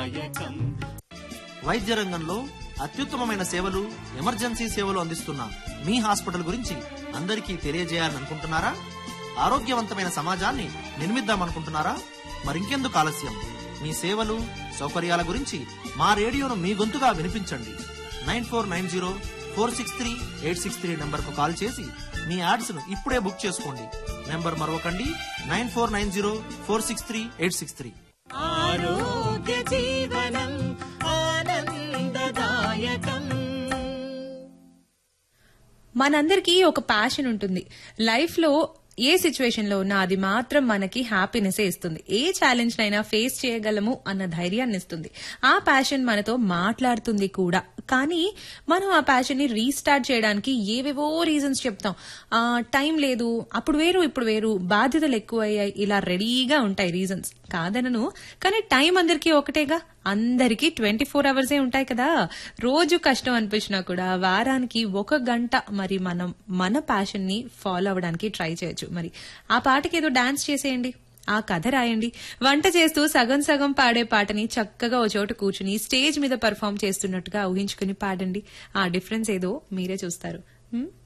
ఆనందదాయకం వైద్య రంగంలో అత్యుత్తమమైన సేవలు ఎమర్జెన్సీ సేవలు అందిస్తున్న మీ హాస్పిటల్ గురించి అందరికీ తెలియజేయాలని అనుకుంటున్నారా ఆరోగ్యవంతమైన సమాజాన్ని నిర్మిద్దామనుకుంటున్నారా మరింకెందుకు ఆలస్యం మీ సేవలు సౌకర్యాల గురించి మా రేడియోను మీ గొంతుగా వినిపించండి nine four nine zero four six three eight six three నెంబర్కు కాల్ చేసి మీ యాడ్స్ను ఇప్పుడే బుక్ చేసుకోండి నెంబర్ మరొకండి nine four nine zero four six three eight six three ఆరోగ్య జీవనం ఆనందదాయకం మనందరికీ ఒక ప్యాషన్ ఉంటుంది లైఫ్ లో ఏ సిచ్యువేషన్ లో ఉన్నా అది మాత్రం మనకి హ్యాపీనెస్ ఇస్తుంది ఏ ఛాలెంజ్ నైనా ఫేస్ చేయగలము అన్న ధైర్యాన్ని ఇస్తుంది ఆ ప్యాషన్ మనతో మాట్లాడుతుంది కూడా కానీ మనం ఆ ప్యాషన్ ని రీస్టార్ట్ చేయడానికి ఏవేవో రీజన్స్ చెప్తాం ఆ టైం లేదు అప్పుడు వేరు ఇప్పుడు వేరు బాధ్యతలు ఎక్కువయ్యాయి ఇలా రెడీగా ఉంటాయి రీజన్స్ కాదనను కానీ టైం అందరికీ ఒకటేగా అందరికీ ట్వంటీ ఫోర్ అవర్సే ఉంటాయి కదా రోజు కష్టం అనిపించినా కూడా వారానికి ఒక గంట మరి మనం మన ప్యాషన్ ని ఫాలో అవ్వడానికి ట్రై చేయొచ్చు మరి ఆ పాటకి ఏదో డాన్స్ చేసేయండి ఆ కథ రాయండి వంట చేస్తూ సగం సగం పాడే పాటని చక్కగా ఓ చోట కూర్చుని స్టేజ్ మీద పర్ఫామ్ చేస్తున్నట్టుగా ఊహించుకుని పాడండి ఆ డిఫరెన్స్ ఏదో మీరే చూస్తారు హ్మ్?